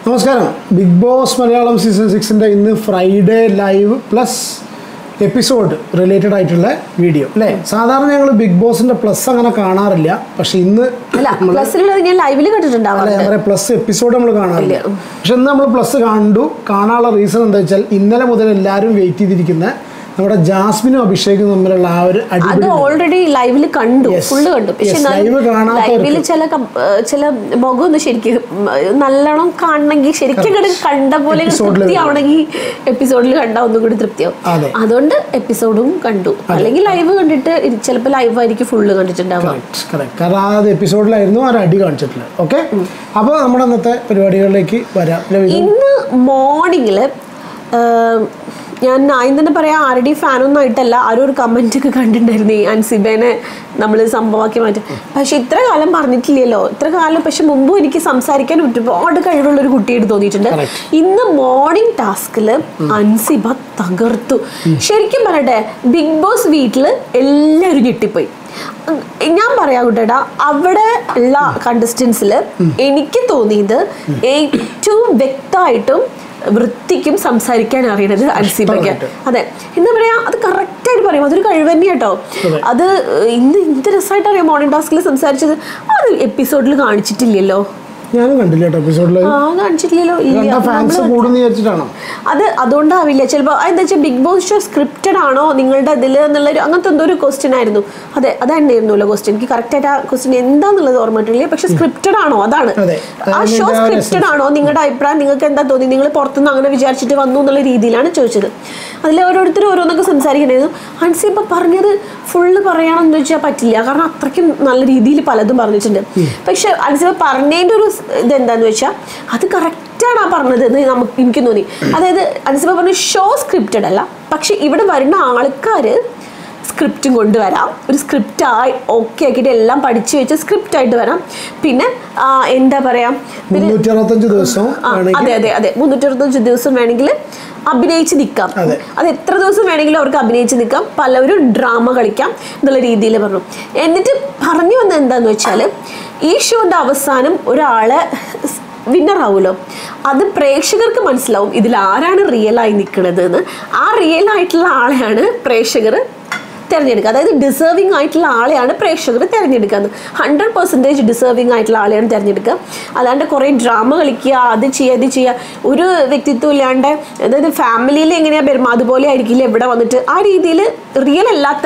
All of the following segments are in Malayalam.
നമസ്കാരം ബിഗ് ബോസ് മലയാളം സീസൺ സിക്സിൻ്റെ ഇന്ന് Friday live plus episode related ആയിട്ടുള്ള വീഡിയോ അല്ലേ സാധാരണ ഞങ്ങൾ ബിഗ് ബോസിൻ്റെ പ്ലസ് അങ്ങനെ കാണാറില്ല പക്ഷെ ഇന്ന് അല്ല പ്ലസിലുള്ളത് ഞാൻ ലൈവിൽ അല്ല കണ്ടിട്ടുണ്ടാവാം ഞാൻ പറയാം പ്ലസ് എപ്പിസോഡ് നമ്മൾ കാണാറില്ല ഇല്ല. പക്ഷെ ഇന്ന് നമ്മൾ പ്ലസ് കണ്ടു കാണാനുള്ള റീസൺ എന്താ വെച്ചാൽ ഇന്നലെ മുതൽ എല്ലാവരും വെയിറ്റ് ചെയ്തിരിക്കുന്ന നമ്മുടെ ജാസ്മിനും അഭിഷേകും തമ്മിലുള്ള ആ ഒരു അത് അടിപൊളി ഓൾറെഡി ലൈവിൽ കണ്ടു Yes. ഫുള്ള് കണ്ടു പക്ഷെ Yes, live കാണാത്തവർക്ക്. ലൈവിൽ ചില കം- ഏഹ് ചില മുഖം ഒന്ന് ശരിക്കും ഉം, നല്ലോണം കാണണമെങ്കിൽ ശരിക്കും ഇങ്ങട് കണ്ട പോലെ ഇങ്ങട് Episode ല് തൃപ്തിയാവണമെങ്കിൽ എപ്പിസോഡിൽ കണ്ടാൽ ഒന്നും കൂടി തൃപ്തിയാവും അതെ. അതുകൊണ്ട് എപ്പിസോഡും കണ്ടു അല്ലെങ്കിൽ ലൈവ് കണ്ടിട്ട് ചിലപ്പോൾ ലൈവ് ആയിരിക്കും ഫുള്ള് കണ്ടിട്ടുണ്ടാവാം കറക്റ്റ് കറക്റ്റ് കാരണം ആ എപ്പിസോഡിലായിരുന്നു ആ ഒരു അടി കാണിച്ചിട്ടുള്ളത് ഓക്കെ അപ്പോൾ നമ്മുടെ ഇന്നത്തെ പരിപാടികളിലേക്ക് വരാം അല്ലേ വിജയ്? ഇന്ന് മോർണിംഗിൽ ഞാൻ ആദ്യം തന്നെ പറയാം ആരുടെയും ഫാനൊന്നും ആയിട്ടല്ല ആരും ഒരു കമന്റ് ഒക്കെ കണ്ടിട്ടുണ്ടായിരുന്നു ഈ അൻസിബേനെ നമ്മൾ സംഭവമാക്കി മാറ്റി പക്ഷെ ഇത്ര കാലം പറഞ്ഞിട്ടില്ലല്ലോ ഇത്ര കാലം പക്ഷെ മുമ്പും എനിക്ക് സംസാരിക്കാൻ ഒരുപാട് കഴിവുള്ള ഒരു കുട്ടിയായിട്ട് തോന്നിയിട്ടുണ്ട് Correct. ഇന്ന് മോർണിംഗ് ടാസ്കിൽ അൻസിബ തകർത്തു ശരിക്കും പറയട്ടെ ബിഗ് ബോസ് വീട്ടിൽ എല്ലാവരും ഞെട്ടിപ്പോയി ഉം, ഞാൻ പറയാം കുട്ടേട്ടാ അവിടെ ഉള്ള കണ്ടസ്റ്റൻസിൽ എനിക്ക് തോന്നിയത് ഏറ്റവും വ്യക്തമായിട്ടും വൃത്തിക്കും സംസാരിക്കാൻ അറിയണത് അൻസിബയ്ക്ക് അതെ എന്താ പറയാ അത് കറക്റ്റായിട്ട് പറയും അതൊരു കഴിവ് തന്നെ കേട്ടോ അതെ. അത് ഇന്ന് എന്ത് രസമായിട്ട് അറിയാം മോർണിംഗ് ടാസ്കിൽ സംസാരിച്ചത് അത് എപ്പിസോഡിൽ കാണിച്ചിട്ടില്ലല്ലോ ഞാനും കണ്ടില്ല കേട്ടോ എപ്പിസോഡിൽ ആ കാണിച്ചിട്ടില്ലല്ലോ ഇല്ല കണ്ട അപ്പൊ ഫാൻസ് നമ്മള് കൂടുന്ന വിചാരിച്ചിട്ടാണോ അത് അതുകൊണ്ടാവില്ല ചിലപ്പോൾ എന്താ വെച്ചാൽ ബിഗ് ബോസ് ഷോ സ്ക്രിപ്റ്റഡ് ആണോ നിങ്ങളുടെ ഇതിൽ എന്നുള്ളൊരു അങ്ങനത്തെ എന്തോ ഒരു ക്വസ്റ്റ്യൻ ആയിരുന്നു അതെ അതായിരുന്നല്ലോ ക്വസ്റ്റ്യൻ എനിക്ക് കറക്റ്റ് ആയിട്ട് ആ ക്വസ്റ്റ്യൻ എന്താന്നുള്ളത് ഓർമ്മയിട്ടില്ല പക്ഷെ സ്ക്രിപ്റ്റഡ് ആണോ അതാണ് അതെ. ആ അതാണ് ഷോ ഇതിന്റെ ആ ഒരു സ്ക്രിപ്റ്റഡ് ആണോ നിങ്ങളുടെ അഭിപ്രായം നിങ്ങൾക്ക് എന്താ തോന്നി നിങ്ങൾ പുറത്തുനിന്ന് അങ്ങനെ വിചാരിച്ചിട്ട് വന്നു എന്നുള്ള രീതിയിലാണ് ചോദിച്ചത് അതിൽ ഓരോരുത്തരും ഓരോന്നൊക്കെ സംസാരിക്കണായിരുന്നു ഹൻസി ഇപ്പൊ പറഞ്ഞത് ഫുള്ള് പറയണമെന്ന് വെച്ചാൽ പറ്റില്ല കാരണം അത്രയ്ക്കും നല്ല രീതിയിൽ പലതും പറഞ്ഞിട്ടുണ്ട് പക്ഷെ ഹൻസിബ പറഞ്ഞതിൻ്റെ ഒരു സ് ഇതെന്താന്ന് വെച്ചാൽ അത് കറക്റ്റാണ് ആ പറഞ്ഞത് എന്ന് നമുക്ക് എനിക്ക് തോന്നി അതായത് അൻസിബ പറഞ്ഞ ഷോ സ്ക്രിപ്റ്റഡ് അല്ല പക്ഷെ ഇവിടെ വരുന്ന ആൾക്കാർ സ്ക്രിപ്റ്റും കൊണ്ടുവരാം ഒരു സ്ക്രിപ്റ്റ് ആയി ഓക്കെ ആക്കിയിട്ട് എല്ലാം പഠിച്ചു വെച്ച് സ്ക്രിപ്റ്റ് ആയിട്ട് വരാം പിന്നെ ആ, എന്താ പറയാ പിന്നെ മുന്നൂറ്റി അറുപത്തഞ്ച് ദിവസം ആ, ആണെങ്കിൽ അതെ അതെ അതെ മുന്നൂറ്റി അറുപത്തഞ്ച് ദിവസം വേണമെങ്കിൽ അഭിനയിച്ച് നിൽക്കാം അതെ. അത് എത്ര ദിവസം വേണമെങ്കിലും അവർക്ക് അഭിനയിച്ച് നിൽക്കാം പലവരും ഡ്രാമ കളിക്കാം എന്നുള്ള രീതിയിൽ പറഞ്ഞു എന്നിട്ട് പറഞ്ഞു വന്നത് എന്താന്ന് വെച്ചാൽ ഈ ഷോന്റെ അവസാനം ഒരാളെ വിന്നർ ആവുമല്ലോ അത് പ്രേക്ഷകർക്ക് മനസ്സിലാവും ഇതിൽ ആരാണ് റിയൽ ആയി നിൽക്കുന്നത് എന്ന് ആ റിയൽ ആയിട്ടുള്ള ആളെയാണ് പ്രേക്ഷകർ തിരഞ്ഞെടുക്കുക അതായത് ഡിസേർവിംഗ് ആയിട്ടുള്ള ആളെയാണ് പ്രേക്ഷകർ തിരഞ്ഞെടുക്കുക ഹൺഡ്രഡ് പെർസെൻറ്റേജ് ഡിസേർവിംഗ് ആയിട്ടുള്ള ആളെയാണ് തിരഞ്ഞെടുക്കുക അല്ലാണ്ട് കുറേ ഡ്രാമ കളിക്കുക അത് ചെയ്യുക ഇത് ചെയ്യുക ഒരു വ്യക്തിത്വം ഇല്ലാണ്ട് അതായത് ഫാമിലിയിൽ എങ്ങനെയാണ് പെരുമാ അതുപോലെ ആയിരിക്കില്ല ഇവിടെ വന്നിട്ട് ആ രീതിയിൽ റിയൽ അല്ലാത്ത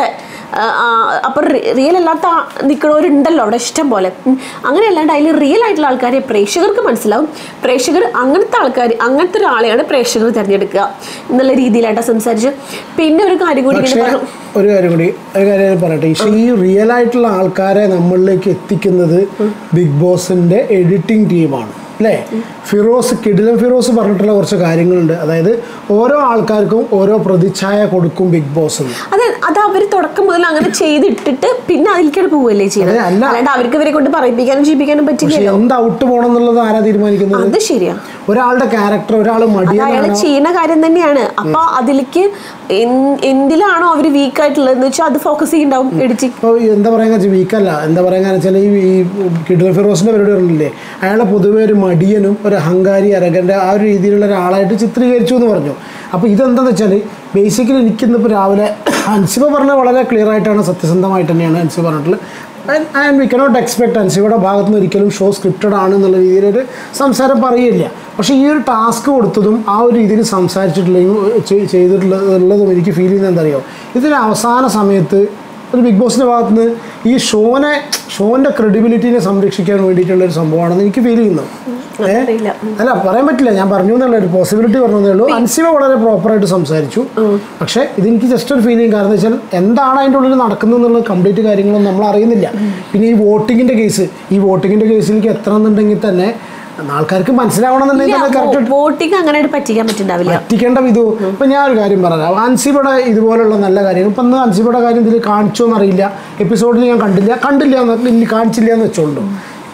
അപ്പം റിയൽ അല്ലാത്ത ആ- നിൽക്കുന്നവരുണ്ടല്ലോ അവിടെ ഇഷ്ടം പോലെ ഉം. അങ്ങനെ അല്ലാണ്ട് അതിൽ റിയൽ ആയിട്ടുള്ള ആൾക്കാരെ പ്രേക്ഷകർക്ക് മനസ്സിലാവും പ്രേക്ഷകർ അങ്ങനത്തെ ആൾക്കാർ അങ്ങനത്തെ ഒരാളെയാണ് പ്രേക്ഷകർ തിരഞ്ഞെടുക്കുക എന്നുള്ള രീതിയിലായിട്ടാണ് സംസാരിച്ച് പിന്നെ ഒരു കാര്യം കൂടി ഇങ്ങനെ പക്ഷേ പറഞ്ഞു ഒരു കാര്യം കൂടി ഒരു കാര്യം ഞാൻ പറയട്ടെ പക്ഷേ ഈ റിയൽ ആയിട്ടുള്ള ആൾക്കാരെ നമ്മളിലേക്ക് എത്തിക്കുന്നത് ബിഗ് ബോസിന്റെ എഡിറ്റിംഗ് ടീമാണ് അല്ലേ ഫിറോസ് കിടിലം ഫിറോസ് പറഞ്ഞിട്ടുള്ള കുറച്ച് കാര്യങ്ങളുണ്ട് അതായത് ഓരോ ആൾക്കാർക്കും ഓരോ പ്രതിച്ഛായ കൊടുക്കും ബിഗ് ബോസ് എന്ന് അതെ അത് അവർ തുടക്കം മുതൽ അങ്ങനെ ചെയ്തിട്ടിട്ട് പിന്നെ അതിലേക്കാണ് പോവല്ലേ ചെയ്യുന്നത് അതെ, അല്ല. അല്ലാണ്ട് അവർക്ക് ഇവരെ കൊണ്ട് പറയിപ്പിക്കാനും ചെയ്യിപ്പിക്കാനും പക്ഷെ പറ്റില്ലല്ലോ എന്ത് ഔട്ട് പോകണം എന്നുള്ളത് ആരാ തീരുമാനിക്കുന്നത് അത് ശരിയാ ഒരാളുടെ ക്യാരക്ടർ ഒരാൾ അത് അയാൾ മടിയനാണ് ചെയ്യുന്ന കാര്യം തന്നെയാണ് അപ്പൊ അതിലേക്ക് എന്ത്- എന്തിലാണോ അവർ വീക്ക് ആയിട്ടുള്ളത് എന്ന് വെച്ചാൽ അത് ഫോക്കസ് ചെയ്യുന്നുണ്ടാവും എഡിറ്റിംഗ് ഇപ്പോൾ എന്താ പറയാന്ന് വെച്ചാൽ വീക്കല്ല എന്താ പറയാന്ന് വെച്ചാൽ ഈ ഈ കിഡ്ന ഫിറോസിന്റെ പരിപാടി പറഞ്ഞില്ലേ അയാളെ പൊതുവെ ഒരു മടിയനും ഒരു അഹങ്കാരി അരകന്റെ ആ ഒരു രീതിയിലുള്ള ഒരാളായിട്ട് ചിത്രീകരിച്ചു എന്ന് പറഞ്ഞു അപ്പോൾ ഇതെന്താന്ന് വെച്ചാൽ ബേസിക്കലി എനിക്കിന്നിപ്പോൾ രാവിലെ അൻസിബ പറഞ്ഞത് വളരെ ക്ലിയർ ആയിട്ടാണ് സത്യസന്ധമായിട്ട് തന്നെയാണ് അൻസിബ പറഞ്ഞിട്ടുള്ളത് ആൻഡ് വി കനോട്ട് എക്സ്പെക്ട് അൻസിബയുടെ ഭാഗത്ത് നിന്ന് ഒരിക്കലും ഷോ സ്ക്രിപ്റ്റഡ് ആണ് എന്നുള്ള രീതിയിലൊരു സംസാരം പറയില്ല പക്ഷേ ഈ ഒരു ടാസ്ക് കൊടുത്തതും ആ ഒരു രീതിയിൽ സംസാരിച്ചിട്ടുള്ളതും ചെയ്- ചെയ്തിട്ടുള്ളതും എനിക്ക് ഫീൽ ചെയ്യുന്നത് എന്താ അറിയോ ഇതിന് അവസാന സമയത്ത് ഒരു ബിഗ് ബോസിൻ്റെ ഭാഗത്ത് നിന്ന് ഈ ഷോനെ ഷോൻ്റെ ക്രെഡിബിലിറ്റിനെ സംരക്ഷിക്കാൻ വേണ്ടിയിട്ടുള്ള ഒരു സംഭവമാണെന്ന് എനിക്ക് ഫീൽ ചെയ്യുന്നു ഏ? അറിയില്ല. അല്ല പറയാൻ പറ്റില്ല ഞാൻ പറഞ്ഞു എന്നുള്ള ഒരു പോസിബിലിറ്റി പറഞ്ഞതേ ഉള്ളൂ അൻസിമ വളരെ പ്രോപ്പറായിട്ട് സംസാരിച്ചു പക്ഷേ ഇതെനിക്ക് ജസ്റ്റ് ഒരു ഫീലിംഗ് കാരണം വെച്ചാൽ എന്താണ് അതിൻ്റെ ഉള്ളിൽ നടക്കുന്നത് എന്നുള്ള കംപ്ലീറ്റ് കാര്യങ്ങളൊന്നും നമ്മൾ അറിയുന്നില്ല പിന്നെ ഈ വോട്ടിങ്ങിൻ്റെ കേസ് ഈ വോട്ടിങ്ങിൻ്റെ കേസിലേക്ക് എത്തണമെന്നുണ്ടെങ്കിൽ തന്നെ ആൾക്കാർക്ക് മനസ്സിലാവണമെന്നുണ്ടെങ്കിൽ തന്നെ കറക്റ്റ് വോട്ടിങ് അങ്ങനെ പറ്റിക്കാൻ പറ്റുന്നുണ്ടാവില്ല പറ്റിക്കേണ്ട വിധു ഇപ്പം ഞാൻ ഒരു കാര്യം പറയാം അൻസിബയുടെ ഇതുപോലുള്ള നല്ല കാര്യങ്ങൾ ഇപ്പം ഇന്ന് അൻസിബയുടെ കാര്യം ഇതിൽ കാണിച്ചോ എന്നറിയില്ല എപ്പിസോഡിൽ ഞാൻ കണ്ടില്ല കണ്ടില്ല എന്ന് ഇല്ല, കാണിച്ചില്ല എന്ന് വെച്ചോളൂ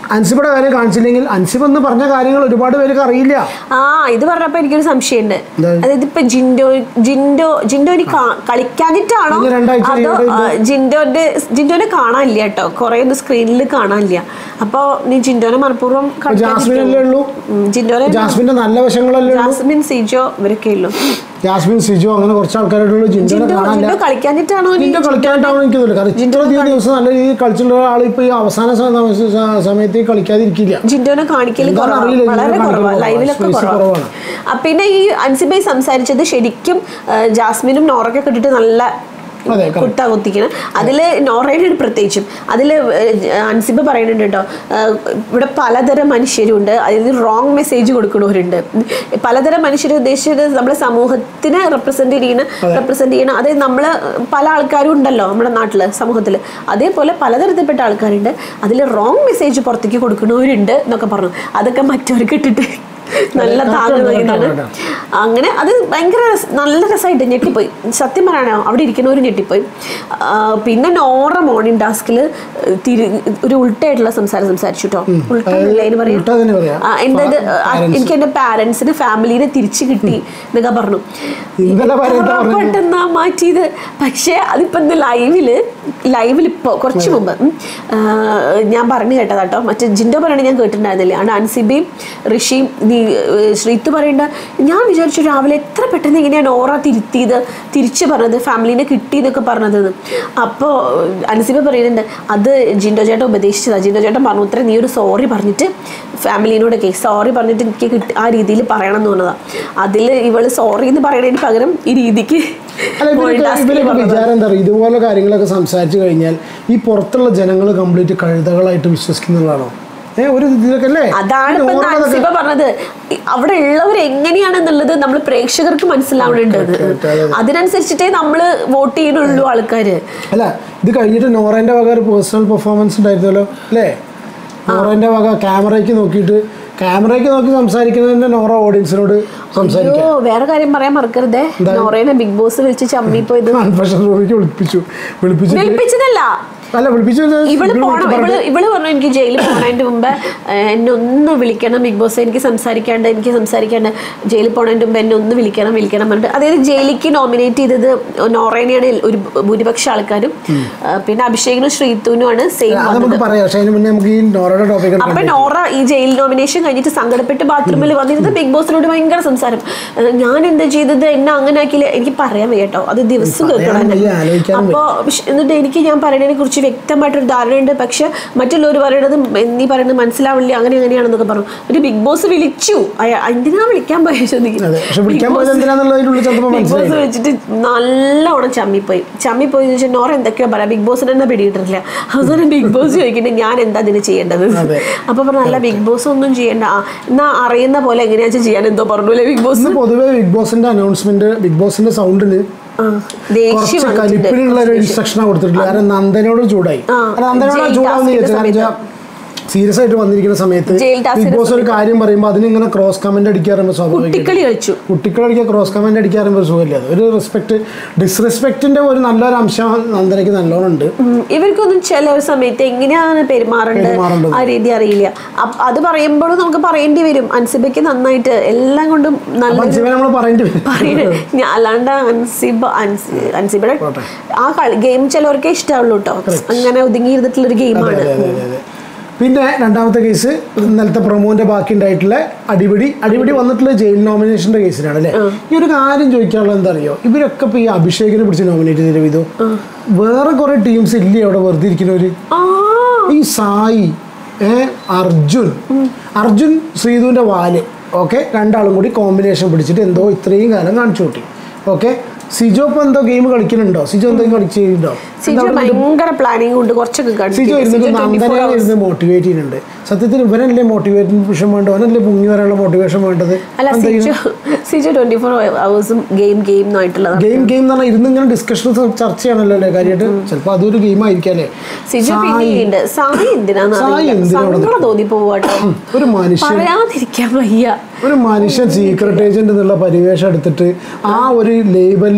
അൻസിബയുടെ കാര്യം കാണിച്ചില്ലെങ്കിൽ അൻസിബ് എന്ന് പറഞ്ഞ കാര്യങ്ങൾ ഒരുപാട് പേർക്ക് അറിയില്ല ആ ഇത് പറഞ്ഞപ്പോ എനിക്കൊരു സംശയമുണ്ട് എന്താ? അതായത് ഇപ്പൊ ജിൻഡോ ജിൻഡോ ജിൻഡോന് കാ- കളിക്കാഞ്ഞിട്ടാണോ കഴിഞ്ഞ രണ്ടാഴ്ച അതോ ഇവിടെ ആ, ജിൻഡോന്റെ ജിൻഡോനെ കാണാനില്ല കേട്ടോ കുറെ ഒന്നും സ്ക്രീനിൽ കാണാനില്ല അപ്പൊ നീ ജിൻഡോനെ മനഃപൂർവ്വം ജാസ്മിൻ അല്ലേ ഉള്ളൂ ഉം, ജിൻഡോനെ ജാസ്മിന്റെ നല്ല വശങ്ങളല്ലേ ഉള്ളൂ ജാസ്മിൻ സിജോ ഇവരൊക്കെ ഉള്ളൂ ജാസ്മിൻ സിജു അങ്ങനെ കുറച്ച് ആൾക്കാരായിട്ടുള്ളൂ ജിൻഡോനെ ജിൻഡോ കാണാനില്ല ജിൻഡോ കളിക്കാഞ്ഞിട്ടാണോ നീ ജിൻഡോ കളിക്കാനായിട്ടാണ് എനിക്ക് തോന്നുന്നത് കാരണം ഇത്ര അധികം ദിവസം നല്ല രീതിയിൽ കളിച്ചിട്ടുള്ള ആൾ ഇപ്പൊ ഈ അവസാന സ- സ- സമയത്ത് കളിക്കാതിരിക്കില്ല ജിൻഡോനെ കാണിക്കൽ എന്താണെന്ന് കുറവാണ് അറിയില്ല, വളരെ ജിൻഡോ കുറവാണ് കാണിക്കൽ ലൈവിലൊക്കെ കുറവാണ്. സ്പേസ് കുറവാണ് കുറവാണ്. ആ, പിന്നെ ഈ അൻസിബൈ സംസാരിച്ചത് ശരിക്കും ആ, ജാസ്മിനും നോറൊക്കെ കിട്ടിട്ട് നല്ല അതെ, correct. കുട്ട കുത്തിക്കണം അതില് നോറയുടെ പ്രത്യേകിച്ചും അതില് അൻസിബ പറയുന്നുണ്ട് കേട്ടോ ആ, ഇവിടെ പലതരം മനുഷ്യരുണ്ട് അതിൽ റോങ് മെസ്സേജ് കൊടുക്കുന്നവരുണ്ട് പലതരം മനുഷ്യർ ഉദ്ദേശിച്ചത് നമ്മുടെ സമൂഹത്തിനെ റെപ്രസെന്റ് ചെയ്യുന്ന റെപ്രസെന്റ് ചെയ്യണം അതായത് നമ്മൾ പല ആൾക്കാരും ഉണ്ടല്ലോ നമ്മുടെ നാട്ടില് സമൂഹത്തിൽ അതേപോലെ പലതരത്തിൽപ്പെട്ട ആൾക്കാരുണ്ട് അതിൽ റോങ് മെസ്സേജ് പുറത്തേക്ക് കൊടുക്കുന്നവരുണ്ട് എന്നൊക്കെ പറഞ്ഞു അതൊക്കെ മറ്റവർക്ക് ഇട്ടിട്ട് നല്ല correct താങ്ങ് ആണ്, നൽകുന്നതാണ് correct ആണ്. അങ്ങനെ അത് ഭയങ്കര രസ- നല്ല രസമായിട്ട് ഞെട്ടിപ്പോയി സത്യം പറയാനോ അവിടെ ഇരിക്കുന്നവർ ഞെട്ടിപ്പോയി ആ, പിന്നെ നോറ മോർണിംഗ് ടാസ്കിൽ തിരി ഒരു ഉൾട്ടയായിട്ടുള്ള സംസാരം സംസാരിച്ചു കേട്ടോ ഉൾട്ടല്ലേ അതിന് പറയാം ഉൾട്ട തന്നെ പറയാം. ആ, എന്തായത് Pa- ആ, parents. എനിക്ക് എന്റെ പാരന്റ്സിന് ഫാമിലിനെ തിരിച്ചു കിട്ടി എന്നൊക്കെ പറഞ്ഞു ഇന്നലെ വരെ എന്താ എത്ര പറഞ്ഞത്? പെട്ടെന്നാ മാറ്റിയത് പക്ഷേ അതിപ്പോ ഇന്ന് ലൈവില് ലൈവിൽ ഇപ്പോൾ കുറച്ച് മുമ്പ് ഉം, ആ, ഞാൻ പറഞ്ഞു കേട്ടതാട്ടോ മറ്റേ ജിൻഡോ പറയണ ഞാൻ കേട്ടിട്ടുണ്ടായിരുന്നില്ല ആണ് അൻസിബിയും ഋഷിയും നീ ഏഹ്, ശ്രീത്ത് പറയണ്ട ഞാൻ വിചാരിച്ചു രാവിലെ എത്ര പെട്ടെന്ന് എങ്ങനെയാണ് ഓറ തിരുത്തിയത് തിരിച്ചു പറഞ്ഞത് ഫാമിലിനെ കിട്ടി എന്നൊക്കെ പറഞ്ഞത് അപ്പോൾ അൻസിബ പറയുന്നുണ്ട് അത് ജിൻഡോ ചേട്ടൻ ഉപദേശിച്ചതാണ് ജിൻഡോ ചേട്ടൻ പറഞ്ഞു ഉത്തരം നീ ഒരു സോറി പറഞ്ഞിട്ട് ഫാമിലിനോടൊക്കെ സോറി പറഞ്ഞിട്ട് എനിക്ക് കിട്ടി ആ രീതിയിൽ പറയണം എന്ന് പറഞ്ഞതാണ് അതിൽ ഇവള് സോറി എന്ന് പറയുന്നതിന് പകരം ഈ രീതിക്ക് അല്ല മോൾ ഇവരൊക്കെ ടാസ്കിൽ ഇവരൊക്കെ പറഞ്ഞതാണ്. വിചാരം എന്താ പറയുക ഇതുപോലെ കാര്യങ്ങളൊക്കെ സംസാരിച്ചു കഴിഞ്ഞാൽ ഈ പുറത്തുള്ള ജനങ്ങൾ കംപ്ലീറ്റ് കഴുതകളായിട്ട് വിശ്വസിക്കുന്നതാണോ ഏ ഒരു ഇതിലൊക്കെ അല്ലേ അതാണ് ഈ ഇപ്പൊ നോറകളൊക്കെ- നാൻസിബ പറഞ്ഞത് ഈ അവിടെ ഉള്ളവർ എങ്ങനെയാണെന്നുള്ളത് നമ്മൾ പ്രേക്ഷകർക്ക് മനസ്സിലാവുന്നുണ്ട് correct, correct, അതെ, അതെ. അതിനനുസരിച്ചിട്ടേ നമ്മള് വോട്ട് ചെയ്യുന്നുള്ളൂ ആൾക്കാര് അല്ല ഇത് കഴിഞ്ഞിട്ട് നോറേന്റെ വക ഒരു പേഴ്സണൽ പെർഫോമൻസ് ഉണ്ടായിരുന്നല്ലോ അല്ലേ നോറേന്റെ വക ക്യാമറയ്ക്ക് നോക്കിയിട്ട് ക്യാമറയ്ക്ക് നോക്കി സംസാരിക്കുന്നതിന്റെ നോറ ഓഡിയൻസിനോട് സംസാരിക്കാം അയ്യോ വേറെ കാര്യം പറയാൻ മറക്കരുതേ നോറേനെ ബിഗ് ബോസ് വിളിച്ച് ചമ്മി പോയത് കൺഫെഷൻ റൂമിലേക്ക് വിളിപ്പിച്ചു വിളിപ്പിച്ചിട്ട് വിളിപ്പിച്ചതല്ല അല്ല വിളിപ്പിച്ചു ഇവള് ഇവള് പോണം വിളിച്ച് ഇവള് ഇവള് പറഞ്ഞു എനിക്ക് ജയിലിൽ പോണതിന്റെ മുമ്പ് ഏഹ്, എന്നെ ഒന്ന് വിളിക്കണം ബിഗ് ബോസ് എനിക്ക് സംസാരിക്കാണ്ട് എനിക്ക് സംസാരിക്കാണ്ട് ജയിലിൽ പോണതിന്റെ മുമ്പ് എന്നെ ഒന്ന് വിളിക്കണം വിളിക്കണം പറഞ്ഞിട്ട് അതായത് ജയിലിക്ക് നോമിനേറ്റ് ചെയ്തത് നോറേനെയാണ് ഒരു ഭൂരിപക്ഷ ആൾക്കാരും ഏഹ്, പിന്നെ അഭിഷേകിനും ശ്രീത്തുനുമാണ് സെയിം അത് വന്നത് നമുക്ക് പറയാം പക്ഷെ അതിന് മുന്നേ നമുക്ക് ഈ നോറയുടെ ടോപ്പിക് അപ്പൊ നോറ ഈ ജയിൽ നോമിനേഷൻ കഴിഞ്ഞിട്ട് സങ്കടപ്പെട്ട് ബാത്റൂമിൽ വന്നിരുന്നത് ബിഗ് ബോസിനോട് ഭയങ്കര സംസാരം ഏഹ് ഞാൻ എന്താ ചെയ്തത് എന്നെ അങ്ങനെ ആക്കിയില്ല എനിക്ക് പറയാൻ വയ്യ കേട്ടോ അത് ദിവസം പറയാനും കേൾക്കണം വയ്യ, ആലോചിക്കാനും അപ്പൊ പക്ഷെ എന്നിട്ട് എനിക്ക് ഞാൻ പറയുന്നതിനെ കുറിച്ച് വ്യക്തമായിട്ടൊരു ധാരണയുണ്ട് പക്ഷെ മറ്റുള്ളവർ പറയുന്നത് നീ പറയുന്നത് മനസ്സിലാവില്ല അങ്ങനെ അങ്ങനെയാണെന്നൊക്കെ പറഞ്ഞു ഒരു ബിഗ് ബോസ് വിളിച്ചു അയ- എന്തിനാ വിളിക്കാൻ പോയ ചോദിക്കും അതെ പക്ഷെ വിളിക്കാൻ പോയത് എന്തിനാന്നുള്ളതിനുള്ളിൽ ചിലപ്പോൾ ബിഗ് ബോസ് മനസ്സിലായി വെച്ചിട്ട് നല്ലോണം ചമ്മിപ്പോയി ചമ്മിപ്പോയി എന്ന് വെച്ചാൽ നോറ എന്തൊക്കെയോ പറയാം ബിഗ് ബോസിന് തന്നെ പിടിയിട്ടില്ല അവസാനം ബിഗ് ബോസ് ചോദിക്കണ്ടേ ഞാൻ എന്താ അതിന് ചെയ്യേണ്ടത് അതെ. അപ്പൊ പറഞ്ഞു അല്ല ബിഗ് ബോസ് ഒന്നും ചെയ്യണ്ട ആ, എന്നാ അറിയുന്ന പോലെ എങ്ങനെയാ ചെയ്യാൻ എന്തോ പറഞ്ഞു അല്ലേ ബിഗ് ബോസ് ഇന്ന് പൊതുവെ ബിഗ് ബോസിന്റെ അനൗൺസ്മെന്റ് ബിഗ് ബോസിന്റെ സൗണ്ടിന് ആ, ദേഷ്യം കുറച്ച് വന്നിട്ടുണ്ട്. കലിപ്പിനുള്ള ഒരു ഇൻസ്ട്രക്ഷനാണ് കൊടുത്തിട്ടുള്ളത് കാരണം നന്ദനോട് ചൂടായി ആ, കാരണം നന്ദനോട് ജയിൽ ചൂടാന്ന് ടാസ്കിന്റെ ചോദിച്ചാൽ കാരണം സീരിയസ് ആയിട്ട് വന്നിരിക്കുന്ന സമയത്ത് ജയിൽ ടാസ്കിന്റെ ബിഗ് ബോസ് ഒരു കാര്യം പറയുമ്പോൾ അതിനിങ്ങനെ ക്രോസ് കമന്റ് അടിക്കാറുണ്ട് സ്വാഭാവികം കുട്ടിക്കളി കളിച്ചു കുട്ടികളടിക്കാൻ ക്രോസ് കമന്റ് അടിക്കാറുമ്പോൾ സുഖമില്ല അത് ഒരു റെസ്പെക്ട് ഡിസ്റെസ്പെക്റ്റിന്റെ ഒരു നല്ലൊരു അംശം നന്ദനയ്ക്ക് നല്ലോണം ഉണ്ട് ഉം, ഇവർക്കൊന്നും ചില ഒരു സമയത്ത് എങ്ങനെയാണ് പെരുമാറേണ്ടത് പെരുമാറേണ്ടത്. ആ രീതി അറിയില്ല അപ്പ- അത് പറയുമ്പോഴും നമുക്ക് പറയേണ്ടി വരും അൻസിബയ്ക്ക് നന്നായിട്ട് എല്ലാം കൊണ്ടും നല്ല മനസ്സിലായി നമ്മൾ പറയേണ്ടി വരും പറയണ ഞാൻ അല്ലാണ്ട് അൻസിബ അൻസി അൻസിബയുടെ പോട്ടെ. ആ ഗെയിം ചിലവർക്കേ ഇഷ്ടമുള്ളൂ കേട്ടോ അങ്ങനെ ഒതുങ്ങിയിരുന്നിട്ടുള്ളൊരു ഗെയിമാണ് അതെ, അതെ, അതെ, അതെ. പിന്നെ രണ്ടാമത്തെ കേസ് ഇന്നലത്തെ പ്രൊമോന്റെ ബാക്കി ഉണ്ടായിട്ടുള്ള അടിപിടി അടിപിടി വന്നിട്ടുള്ള ജയിൽ നോമിനേഷന്റെ കേസിലാണ് അല്ലേ ഈ ഒരു കാര്യം ചോദിക്കാനുള്ളത് എന്താ അറിയോ ഇവരൊക്കെ ഇപ്പൊ ഈ അഭിഷേകിനെ പിടിച്ച് നോമിനേറ്റ് ചെയ്ത വിധു വേറെ കുറെ ടീംസ് ഇല്ലേ അവിടെ വെറുതെ ഇരിക്കുന്നവര് ആ ഈ സായി ഏ അർജുൻ അർജുൻ ശ്രീധുവിന്റെ വാല് ഓക്കെ രണ്ടാളും കൂടി കോമ്പിനേഷൻ പിടിച്ചിട്ട് എന്തോ ഇത്രയും കാലം കാണിച്ചു കൂട്ടി ഓക്കെ സിജോ ഇപ്പൊ എന്തോ ഗെയിം കളിക്കുന്നുണ്ടോ സിജോ എന്തെങ്കിലും കളിച്ചിട്ടുണ്ടോ സിജു ഭയങ്കര പ്ലാനിങ് കൊണ്ട് കുറച്ചൊക്കെ സിജോ കാണിച്ചു ഇരുന്നിട്ട് നന്ദനെ ഇരുന്ന് മോട്ടിവേറ്റ് ചെയ്യുന്നുണ്ട് സത്യത്തിൽ ഇവനല്ലേ മോട്ടിവേഷൻ വേണ്ടത് അവനല്ലേ പൊങ്ങി വരാനുള്ള മോട്ടിവേഷൻ വേണ്ടത് അല്ല സിജു സിജു ട്വന്റി ഫോർ അവേഴ്സും ഗെയിം ഗെയിം എന്നായിട്ടുള്ളതാണ് ഗെയിം ഗെയിം എന്ന് പറഞ്ഞാൽ ഇരുന്ന് ഇങ്ങനെ ഡിസ്കഷൻ ചർച്ച ചെയ്യണല്ലോ അല്ലേ കാര്യമായിട്ട് ചിലപ്പോൾ അതൊരു ഗെയിം ആയിരിക്കാം അല്ലേ സിജു സായി, പിന്നെയുണ്ട് സായി എന്തിനാന്ന് സായി അറിയില്ല എന്തിനാ അവിടെ സങ്കടം തോന്നി പോവാട്ടോ ഒരു മനുഷ്യൻ പറയാതിരിക്കാൻ വയ്യ ഒരു മനുഷ്യൻ സീക്രട്ട് ഏജന്റ് എന്നുള്ള പരിവേഷം എടുത്തിട്ട് ആ ഒരു ലേബലിൽ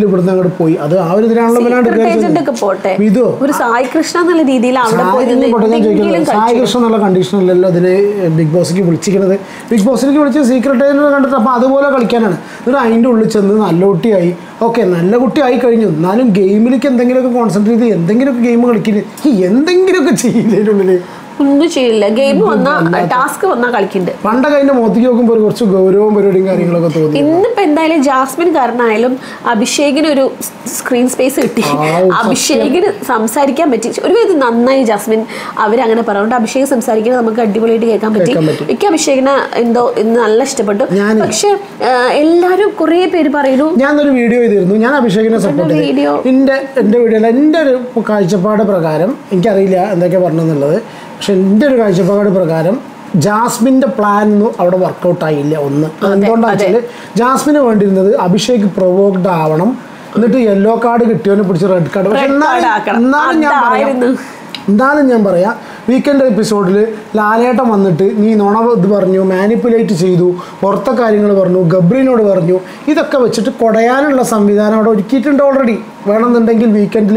ജയിലിൽ ഇവിടുന്ന് അങ്ങോട്ട് പോയി അത് ആ ഒരു ഇതിലാണല്ലോ ഇവനാണ്ട് Secret കയറി agent ചെന്നത്. ഒക്കെ പോട്ടെ വിധു ഒരു സായി കൃഷ്ണ എന്നുള്ള രീതിയിൽ അവിടെ പോയി സായി നിന്ന് പോട്ടെ ഞാൻ എന്തെങ്കിലും ചോദിക്കുന്നത് സായി കളിച്ചു കൃഷ്ണ എന്നുള്ള കണ്ടീഷനല്ലല്ലോ അതിന് ബിഗ് ബോസിലേക്ക് വിളിച്ചിരിക്കുന്നത് ബിഗ് ബോസിലേക്ക് വിളിച്ച് സീക്രട്ട് ഏജന്റ് കണ്ടിട്ട് അപ്പോൾ അതുപോലെ കളിക്കാനാണ് എന്നിട്ട് അതിൻ്റെ ഉള്ളിൽ ചെന്ന് നല്ല കുട്ടിയായി ഓക്കെ നല്ല കുട്ടിയായി കഴിഞ്ഞു എന്നാലും ഗെയിമിലേക്ക് എന്തെങ്കിലുമൊക്കെ കോൺസെൻട്രേറ്റ് ചെയ്ത് എന്തെങ്കിലുമൊക്കെ ഗെയിം കളിക്കുന്നത് ഈ എന്തെങ്കിലുമൊക്കെ ചെയ്യുന്നതിനുള്ളിൽ ഒന്നും ചെയ്യില്ല ഗെയിം വന്നാ ടാസ്ക് വന്നാ കളിക്കുന്നുണ്ട് പണ്ടൊക്കെ അതിൻ്റെ മുഖത്തേക്ക് നോക്കുമ്പോൾ ഒരു കുറച്ച് ഗൗരവവും പരിപാടിയും കാര്യങ്ങളൊക്കെ തോന്നി ഇന്നിപ്പോ എന്തായാലും ജാസ്മിൻ കാരണമായാലും അഭിഷേകിന് ഒരു സ്ക്രീൻ സ്പേസ് കിട്ടി ആ, സത്യം. അഭിഷേകിന് സംസാരിക്കാൻ പറ്റി ഒരു വിധം നന്നായി ജാസ്മിൻ അവരങ്ങനെ പറഞ്ഞുകൊണ്ട് അഭിഷേക് സംസാരിക്കുന്നത് നമുക്ക് അടിപൊളിയായിട്ട് കേൾക്കാൻ പറ്റി കേൾക്കാൻ പറ്റി. എനിക്ക് അഭിഷേകിനെ എന്തോ ഇന്ന് നല്ല ഇഷ്ടപ്പെട്ടു ഞാന് പക്ഷെ എല്ലാരും കുറേ പേര് പറയുന്നു ഞാനൊരു വീഡിയോ ചെയ്തിരുന്നു ഞാൻ അഭിഷേകിനെ സപ്പോർട്ട് ചെയ്തു വീഡിയോ എൻ്റെ എൻ്റെ വീഡിയോ അല്ല എൻ്റെ ഒരു കാഴ്ചപ്പാട് പ്രകാരം എനിക്കറിയില്ല എന്തൊക്കെ പറഞ്ഞെന്നുള്ളത് പക്ഷെ എൻ്റെ ഒരു കാഴ്ചപ്പാട് പ്രകാരം ജാസ്മിൻ്റെ പ്ലാൻ ഒന്നും അവിടെ വർക്കൗട്ട് ആയില്ല ഒന്ന് എന്തുകൊണ്ടാണെന്ന് വെച്ചാൽ ജാസ്മിന് വേണ്ടിയിരുന്നത് അഭിഷേക് പ്രൊവോക്ഡ് ആവണം എന്നിട്ട് യെല്ലോ കാർഡ് കിട്ടിയവനെ പിടിച്ച് റെഡ് കാർഡ് പക്ഷെ Red card എന്നാലും ആക്കണം. എന്നാലും ഞാൻ പറയാം അതായിരുന്നു. എന്നാലും ഞാൻ പറയാം വീക്കെൻഡ് എപ്പിസോഡിൽ ലാലേട്ടൻ വന്നിട്ട് നീ നുണ ഇത് പറഞ്ഞു മാനിപ്പുലേറ്റ് ചെയ്തു പുറത്തെ കാര്യങ്ങൾ പറഞ്ഞു ഗബ്രീനോട് പറഞ്ഞു ഇതൊക്കെ വെച്ചിട്ട് കുടയാനുള്ള സംവിധാനം അവിടെ ഒരുക്കിയിട്ടുണ്ട് ഓൾറെഡി വേണമെന്നുണ്ടെങ്കിൽ വീക്കെൻഡിൽ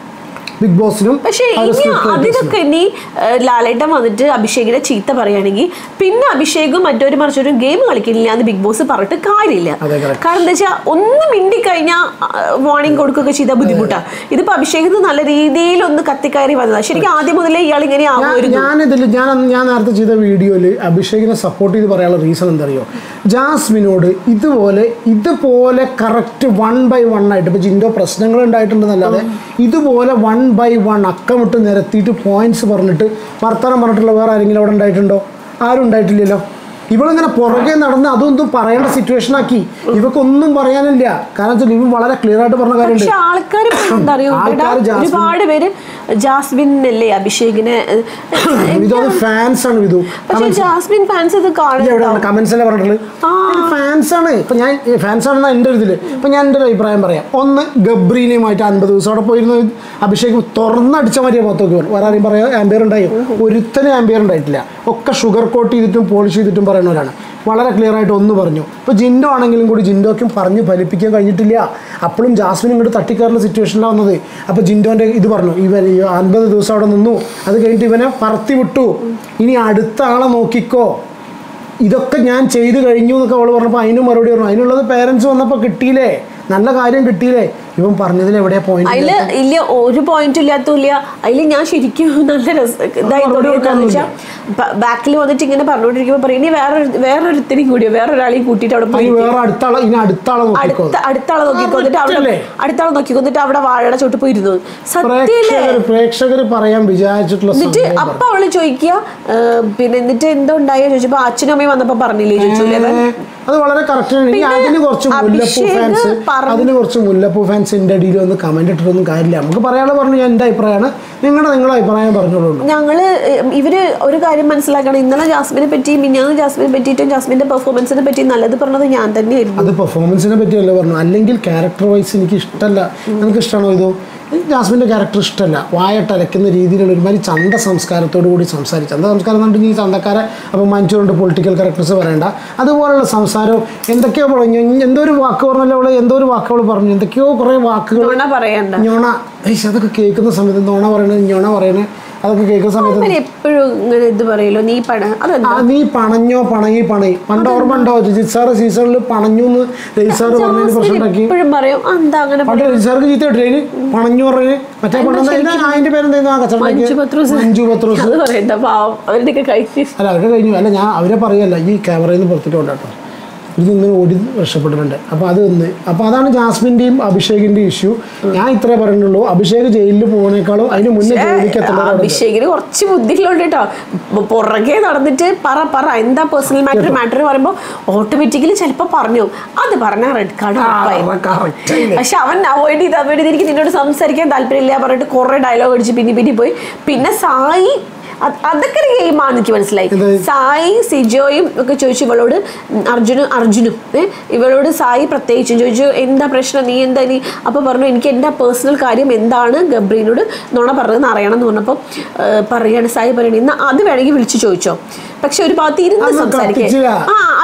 ബിഗ് ബോസിനും പക്ഷേ ആ ഒരു ഇനി script writers നും. അതിനൊക്കെ ഇനി ഏഹ്, ലാലേട്ടൻ വന്നിട്ട് അഭിഷേകിനെ ചീത്ത പറയുകയാണെങ്കിൽ പിന്നെ അഭിഷേകും മറ്റൊരു മറിച്ചൊരു ഗെയിം കളിക്കില്ല എന്ന് ബിഗ് ബോസ് പറഞ്ഞിട്ട് കാര്യമില്ല അതെ, correct. കാരണം എന്താ വെച്ചാൽ ഒന്ന് മിണ്ടി കഴിഞ്ഞാൽ വാർണിംഗ് കൊടുക്കുകയൊക്കെ ചെയ്താൽ ബുദ്ധിമുട്ടാണ് ഇതിപ്പോ അഭിഷേകത്തിന് നല്ല രീതിയിൽ ഒന്ന് കത്തിക്കയറി വന്നതാണ് ശരിക്കും ആദ്യം മുതലേ ഇയാൾ ഇങ്ങനെ ഞാൻ ആവുമായിരുന്നു ഞാനിതിൽ ഞാൻ അന്ന് ഞാൻ നേരത്തെ ചെയ്ത വീഡിയോയിൽ അഭിഷേകിനെ സപ്പോർട്ട് ചെയ്ത് പറയാനുള്ള റീസൺ എന്തറിയോ ജാസ്മിനോട് ഇതുപോലെ ഇതുപോലെ കറക്റ്റ് വൺ ബൈ വൺ ആയിട്ട് ഇപ്പോൾ ജിൻഡോ പ്രശ്നങ്ങൾ ഉണ്ടായിട്ടുണ്ടെന്നല്ലാതെ ഇതുപോലെ വൺ ബൈ വൺ അക്കമിട്ട് നിരത്തിയിട്ട് പോയിന്റ്സ് പറഞ്ഞിട്ട് വർത്തമാനം പറഞ്ഞിട്ടുള്ള വേറെ ആരെങ്കിലും അവിടെ ഉണ്ടായിട്ടുണ്ടോ ആരും ഉണ്ടായിട്ടില്ലല്ലോ ഇവളിങ്ങനെ പുറകെ നടന്ന് അതൊന്നും പറയേണ്ട സിറ്റുവേഷൻ ആക്കി ഇവക്കൊന്നും പറയാനില്ല കാരണം വെച്ചാൽ ഇവൻ വളരെ ക്ലിയർ ആയിട്ട് പറഞ്ഞ കാര്യമുണ്ട് പക്ഷെ ആൾക്കാർ എന്താ അറിയോ ആൾക്കാര് ജാസ്മിൻ- ഒരുപാട് പേര് ജാസ്മിൻ അല്ലേ അഭിഷേകിനെ ഇതൊന്ന് ഫാൻസ് ആണ് ഇതു പക്ഷെ ജാസ്മിൻ ഫാൻസ് ഇത് ഇത് കാണും എവിടെയാണ് കമന്റ്സ് അല്ലേ പറഞ്ഞിട്ടുള്ളത് ഫാൻസ് ആണ് ഇപ്പൊ ഞാൻ ഫാൻസ് ആണെന്ന എൻ്റെ ഒരു ഇതില് ഇപ്പൊ ഞാൻ എൻ്റെ ഒരു അഭിപ്രായം പറയാം ഒന്ന് ഗബ്രീനെയുമായിട്ട് അൻപത് ദിവസം അവിടെ പോയിരുന്ന അഭിഷേക് തുറന്നടിച്ച മാതിരി പുറത്തേക്ക് വരും വേറെ ആരെയും പറയാം ആംബിയർ ഉണ്ടായോ ഒരുത്തനും ആംബിയർ ഉണ്ടായിട്ടില്ല ഒക്കെ ഷുഗർ കോട്ട് ചെയ്തിട്ടും പോളിഷ് ചെയ്തിട്ടും പറയുന്നവരാണ് വളരെ ക്ലിയർ ആയിട്ട് ഒന്ന് പറഞ്ഞു ഇപ്പൊ ജിൻഡോ ആണെങ്കിലും കൂടി ജിൻഡോക്കും പറഞ്ഞ് ഫലിപ്പിക്കാൻ കഴിഞ്ഞിട്ടില്ല അപ്പോഴും ജാസ്മിൻ ഇങ്ങോട്ട് തട്ടിക്കയറുന്ന സിറ്റുവേഷനിലാണ് വന്നത് അപ്പൊ ജിൻഡോന്റെ ഇത് പറഞ്ഞു ഇവൻ ഈ അൻപത് ദിവസം അവിടെ നിന്നു അത് കഴിഞ്ഞിട്ട് ഇവനെ പറത്തി വിട്ടു ഇനി അടുത്ത ആളെ നോക്കിക്കോ ഇതൊക്കെ ഞാൻ ചെയ്തു കഴിഞ്ഞു എന്നൊക്കെ അവൾ പറഞ്ഞപ്പോൾ അതിന് മറുപടി പറഞ്ഞു അതിനുള്ളത് പേരൻസ് വന്നപ്പോൾ കിട്ടിയില്ലേ നല്ല കാര്യം കിട്ടിയില്ലേ ഇവൻ പറഞ്ഞതിൽ എവിടെയാ പോയിന്റ് അതില് ഇല്ല ഒരു പോയിന്റും ഇല്ലാത്തില്ല അതില് ഞാൻ ശരിക്കും നല്ല രസം ഇതായി മറുപടി തോന്നിയെന്ന് വെച്ചാൽ ബാക്കിൽ വന്നിട്ട് ഇങ്ങനെ പറഞ്ഞുകൊണ്ടിരിക്കുമ്പോൾ പറയും ഇനി വേറെ വേറൊരുത്തിനും കൂടിയോ വേറൊരാളെയും കൂട്ടിയിട്ട് അവിടെ പോയി ഇനി വേറെ അടുത്ത ആളെ ഇനി അടുത്ത ആളെ നോക്കിക്കോ അടുത്ത അടുത്ത ആളെ നോക്കിക്കൊന്നിട്ട് അവിടെ പറ്റില്ലേ? അടുത്ത ആളെ നോക്കിക്കൊന്നിട്ട് അവിടെ വാഴയുടെ ചോട്ട് പോയിരുന്നു സത്യല്ലേ പ്രേക്ഷകർ പ്രേക്ഷകർ പറയാൻ വിചാരിച്ചിട്ടുള്ള എന്നിട്ട് സംഭവം അപ്പൊ അവള് ചോദിക്കുക "ഏർ, പിന്നെ എന്നിട്ട് എന്തോ ഉണ്ടായോ ചോദിച്ചപ്പോ അച്ഛനും അമ്മയും വന്നപ്പോ പറഞ്ഞില്ലേ ചോദിച്ചൂലേ അവൻ? ഏ, അത് വളരെ കറക്റ്റ് ആണ് ഇനി പിന്നെ അതിന് കുറച്ച് മുല്ലപ്പൂ അഭിഷേക് ഫാൻസ് പറഞ്ഞ- അതിന് കുറച്ച് മുല്ലപ്പൂ ഫാൻസിന്റെ അടിയിൽ ഒന്ന് കമന്റ് ഇട്ടിട്ടൊന്നും കാര്യമില്ല നമുക്ക് പറയാനുള്ള പറഞ്ഞു ഞാൻ എൻ്റെ അഭിപ്രായമാണ് നിങ്ങളുടെ നിങ്ങളുടെ അഭിപ്രായം പറഞ്ഞോളൂ ഞങ്ങള് ഏർ, ഇവര് ഒരു കാര്യം മനസ്സിലാക്കണം ഇന്നലെ ജാസ്മിനെ പറ്റി മിഞ്ഞാന്ന് ജാസ്മിനെ പറ്റിയിട്ടും ജാസ്മിന്റെ പെർഫോമൻസിനെ പറ്റി നല്ലത് പറഞ്ഞത് ഞാൻ തന്നെയായിരുന്നു അത് പെർഫോമൻസിനെ പറ്റിയല്ല പറഞ്ഞു അല്ലെങ്കിൽ ക്യാരക്ടർ വൈസ് എനിക്ക് ഇഷ്ടമല്ല എനിക്ക് ഇഷ്ടമാണോ ഇതോ എനിക്ക് ജാസ്മിൻ്റെ ക്യാരക്ടർ ഇഷ്ടമല്ല വായട്ടലക്കുന്ന രീതിയിലുള്ള ഒരുമാതിരി ചന്ത സംസ്കാരത്തോടു കൂടി സംസാരിച്ചു ചന്ത സംസ്കാരം എന്ന് പറഞ്ഞിട്ട് ഈ ചന്തക്കാരെ അപമാനിച്ചുകൊണ്ട് പൊളിറ്റിക്കൽ ക്യാരക്ടേഴ്സ് പറയണ്ട അതുപോലുള്ള സംസാരവും എന്തൊക്കെയോ പറഞ്ഞു എന്തോ ഒരു വാക്ക് പറഞ്ഞല്ലോ അവള് എന്തോ ഒരു വാക്ക് അവൾ പറഞ്ഞു എന്തൊക്കെയോ കുറേ വാക്കുകൾ നുണ പറയണ്ട ഞൊണ ഏയ് അതൊക്കെ കേൾക്കുന്ന സമയത്ത് നോണ പറയണത് ഞൊണ പറയണത് അതൊക്കെ കേൾക്കുന്ന സമയത്ത് അവൻ എപ്പോഴും ഇങ്ങനെ ഇത് പറയല്ലോ നീ പണ അതെന്താ ആ നീ പണഞ്ഞോ പണങ്ങി പണയി പണ്ട് ഓർമ്മ ഉണ്ടോ രജിത് സാറ് സീസണിൽ പണഞ്ഞു എന്ന് രജിത് സാറ് പറഞ്ഞതിന് പ്രശ്നം ഉണ്ടാക്കി എപ്പോഴും പറയും "ആ, എന്താ അങ്ങനെ പണ്ട് രജിത് സാർക്ക് ചീത്ത കിട്ടിയതിന് പണഞ്ഞു പറഞ്ഞ് മറ്റേ പണ്ടെന്താ അതിന്റെ പേരെന്തായിരുന്നു ആ കച്ചവടം മഞ്ജു പത്രോസ് മഞ്ജു പത്രോസ് അത് പറയണ്ട പാവം അവരുടെയൊക്കെ കഴിച്ച് അല്ല അവരുടെ കഴിഞ്ഞു അല്ല ഞാൻ അവരെ പറയല്ല ഈ ക്യാമറയിൽ നിന്ന് പുറത്തിട്ട് കൊണ്ടാട്ടോ ഇത് ഇങ്ങനെ ഓടി രക്ഷപ്പെട്ടിട്ടുണ്ട് അപ്പോൾ അത് ഒന്ന് അപ്പോൾ അതാണ് ജാസ്മിൻ്റെയും അഭിഷേകിൻ്റെയും ഇഷ്യൂ ഞാൻ ഇത്രേ പറയുന്നുള്ളൂ അഭിഷേക് ജയിലിൽ പോകുന്നേക്കാളും അതിന് മുന്നേ ജോലിക്ക് എത്തേണ്ടവരുണ്ട് അഭിഷേകിന് കുറച്ച് ബുദ്ധികളുണ്ട് കേട്ടോ പു- പുറകെ നടന്നിട്ട് പറ പറ എന്താ പേഴ്സണൽ മാറ്റർ മാറ്റർ പറയുമ്പോൾ ഓട്ടോമാറ്റിക്കലി ചിലപ്പോൾ പറഞ്ഞു അത് പറഞ്ഞാൽ റെഡ് കാർഡ് correct ആയില്ലേ? പക്ഷെ അവൻ അവോയ്ഡ് ചെയ്ത് അവോയ്ഡ് ചെയ്ത് എനിക്ക് നിന്നോട് സംസാരിക്കാൻ താല്പര്യമില്ല പറഞ്ഞിട്ട് കുറെ ഡയലോഗ് അടിച്ച് പിന്നെ പിന്നെ പോയി പിന്നെ സായി അത് അതൊക്കെ ഒരു ഗെയിമാണ് എനിക്ക് മനസ്സിലായി എന്ത്? സായി സിജോയും ഒക്കെ ചോദിച്ചു ഇവളോട് അർജുനും അർജുനും ഏ, ഇവളോട് സായി പ്രത്യേകിച്ചും ചോദിച്ചു എന്താ പ്രശ്നം നീ എന്താ നീ അപ്പോൾ പറഞ്ഞു എനിക്ക് എൻ്റെ പേഴ്സണൽ കാര്യം എന്താണ് ഗബ്രീനോട് നുണ പറഞ്ഞതെന്ന് അറിയണം എന്ന് പറഞ്ഞപ്പോൾ പറയാണ് സായി പറയണേ എന്നാൽ അത് വേണമെങ്കിൽ വിളിച്ചു ചോദിച്ചോ പക്ഷെ ഒരു ഭാഗത്ത് ഇരുന്ന് അതൊന്നും സംസാരിക്കേ കത്തിച്ചില്ല. ആ അത് ആ,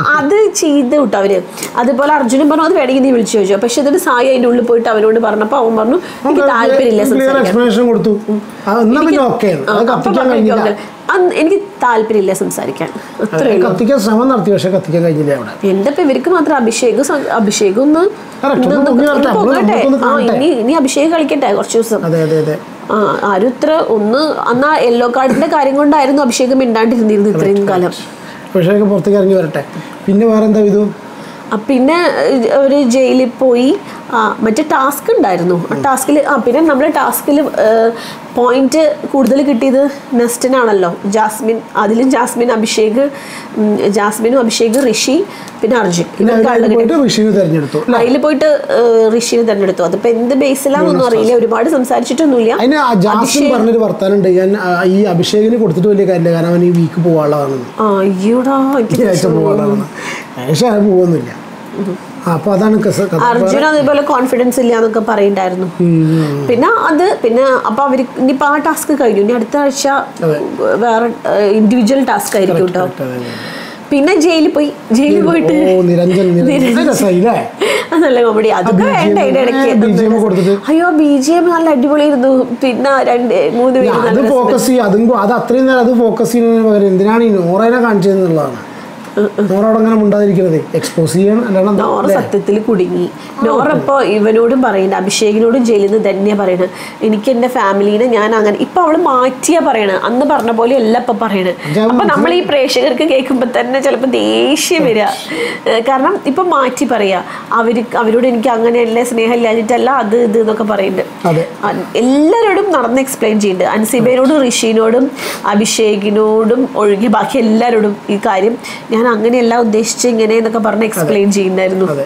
അത് ചെയ്ത് വിട്ടു അവര് അതുപോലെ അർജുനൻ പറഞ്ഞു അത് വേണമെങ്കിൽ നീ വിളിച്ചു ചോദിച്ചോ പക്ഷെ എന്നിട്ട് സായി അതിന്റെ ഉള്ളിൽ പോയിട്ട് അവനോട് പറഞ്ഞപ്പോ അവൻ പറഞ്ഞു എനിക്ക് താല്പര്യമില്ല ക്ലിയർ സംസാരിക്കാൻ എക്സ്പ്ലനേഷൻ കൊടുത്തു ആ, എന്നാ പിന്നെ ഓക്കെ ആ, അത് അപ്പൊ കത്തിക്കാൻ പറഞ്ഞു, കഴിഞ്ഞില്ല "ഓക്കേ, അന്ന് എനിക്ക് താല്പര്യമില്ല സംസാരിക്കാൻ അത്രേ ഉള്ളൂ കത്തിക്കാൻ ശ്രമം നടത്തി പക്ഷെ കത്തിക്കാൻ കഴിഞ്ഞില്ല അവിടെ എന്റെ ഇപ്പൊ ഇവർക്ക് മാത്രം അഭിഷേക് സം- അഭിഷേക് ഒന്ന് Correct, ഒന്ന് ഒന്ന് ഒന്ന് പൊങ്ങി വരട്ടെ, നമ്മള് പൊങ്ങട്ടെ. നമുക്കൊന്ന് ആ കാണട്ടെ. ഇനി ഇനി അഭിഷേക് കളിക്കട്ടെ കുറച്ച് ദിവസം അതെ അതെ അതെ ആ ആരും ഇത്ര ഒന്ന് അന്ന് ആ യെല്ലോ കാർഡിന്റെ കാര്യം കൊണ്ടായിരുന്നു അഭിഷേക് മിണ്ടാണ്ടിരുന്നിരുന്നു ഇത്രയും കാലം പക്ഷേ പുറത്തേക്ക് ഇറങ്ങി വരട്ടെ പിന്നെ വേറെ എന്താ ഇതും ആ, പിന്നെ ഒരു ജയിലിൽ പോയി ആ, മറ്റേ ടാസ്ക് ഉണ്ടായിരുന്നു ആ ടാസ്കിൽ ആ പിന്നെ നമ്മുടെ ടാസ്കിൽ പോയിന്റ് കൂടുതൽ കിട്ടിയത് നെസ്റ്റിനാണല്ലോ ജാസ്മിൻ അതിലും ജാസ്മിൻ അഭിഷേക് ഉം, ജാസ്മിനും അഭിഷേക് ഋഷി പിന്നെ അർജുൻ പിന്നെ ഇവർക്ക് അതിൽ ആളുകൾ പോയിട്ട് ഋഷിനെ തിരഞ്ഞെടുത്തു അതിൽ പോയിട്ട് ഏഹ്, ഋഷിനെ തെരഞ്ഞെടുത്തു അതിപ്പോ എന്ത് ബേസിലാന്നൊന്നും അറിയില്ല ഒരുപാട് സംസാരിച്ചിട്ടൊന്നുമില്ല അതിന് ആ ജാസ്മിൻ പറഞ്ഞൊരു വർത്താനുണ്ട് ഞാൻ ആ, ഈ അഭിഷേകിന് കൊടുത്തിട്ട് വലിയ കാര്യമില്ല കാരണം അവൻ ഈ വീക്ക് പോകാനുള്ളതാണെന്ന് ആ അയ്യോടാ എനിക്ക് ഈ ആഴ്ച പോകാനുള്ളതാണ് പക്ഷെ അത് പോകുന്നില്ല ആ, അപ്പൊ അതാണ് കസ- കഥ. അർജുന അതേപോലെ കോൺഫിഡൻസ് ഇല്ല എന്നൊക്കെ പറയുണ്ടായിരുന്നു പിന്നെ അത് പിന്നെ അപ്പൊ അവര് ഇനിയിപ്പോ ആ ടാസ്ക് കഴിഞ്ഞു ഇനി അടുത്ത ആഴ്ച വേറെ ഇൻഡിവിജ്വൽ ടാസ്ക് ആയിരിക്കും കേട്ടോ പിന്നെ ജയിലിൽ പോയി ജയിലിൽ പോയിട്ട് ഓ നിരഞ്ജൻ നിരഞ്ജൻ രസമായില്ലേ അതല്ല കോമഡി അതൊക്കെ BGM, വേണ്ട അതിന്റെ ഇടയ്ക്ക് ഏ, BGM കൊടുത്തിട്ട്. അയ്യോ ബി ജി എം നല്ല അടിപൊളിയായിരുന്നു പിന്നെ രണ്ട് മൂന്ന് പേര് അത് നല്ല ഫോക്കസ് ചെയ്യും അതും കൂ- അത് അത്രയും നേരം അത് ഫോക്കസ് ചെയ്യുന്നതിന് പകരം എന്തിനാണ് ഈ നോറേനെ കാണിച്ചതെന്നുള്ളതാണ് നോറ അവിടെ അങ്ങനെ ഉണ്ടാതിരിക്കുന്നത് എക്സ്പോസ് ചെയ്യാൻ അല്ലാണ്ട് എന്താ? നോറ സത്യത്തിൽ കുടുങ്ങി നോറ ഇപ്പൊ ഇവനോടും പറയുന്നത് അഭിഷേകിനോടും ജയിലിൽ നിന്ന് തന്നെയാ പറയണത് എനിക്ക് എന്റെ ഫാമിലീനെ ഞാൻ അങ്ങനെ ഇപ്പൊ അവള് മാറ്റിയാ പറയണത് അന്ന് പറഞ്ഞ പോലെ അല്ല ഇപ്പൊ പറയണത് ഞാൻ അപ്പൊ നമ്മൾ ഈ പ്രേക്ഷകർക്ക് കേൾക്കുമ്പോ തന്നെ ചിലപ്പോ ദേഷ്യം വരിക ഏഹ് കാരണം ഇപ്പൊ മാറ്റി പറയാ അവര് അവരോട് എനിക്ക് അങ്ങനെയല്ല സ്നേഹം ഇല്ലാഞ്ഞിട്ടല്ല അത് ഇത് എന്നൊക്കെ പറയുന്നുണ്ട് അതെ അ- എല്ലാവരോടും നടന്ന് എക്സ്പ്ലെയിൻ ചെയ്യുന്നുണ്ട് അൻസിബയോടും ഋഷിനോടും അഭിഷേകിനോടും ഒഴികെ ബാക്കി എല്ലാവരോടും ഈ കാര്യം ഞാൻ അങ്ങനെയല്ല ഉദ്ദേശിച്ച് ഇങ്ങനെ എന്നൊക്കെ പറഞ്ഞ് എക്സ്പ്ലെയിൻ ചെയ്യുന്നായിരുന്നു അതെ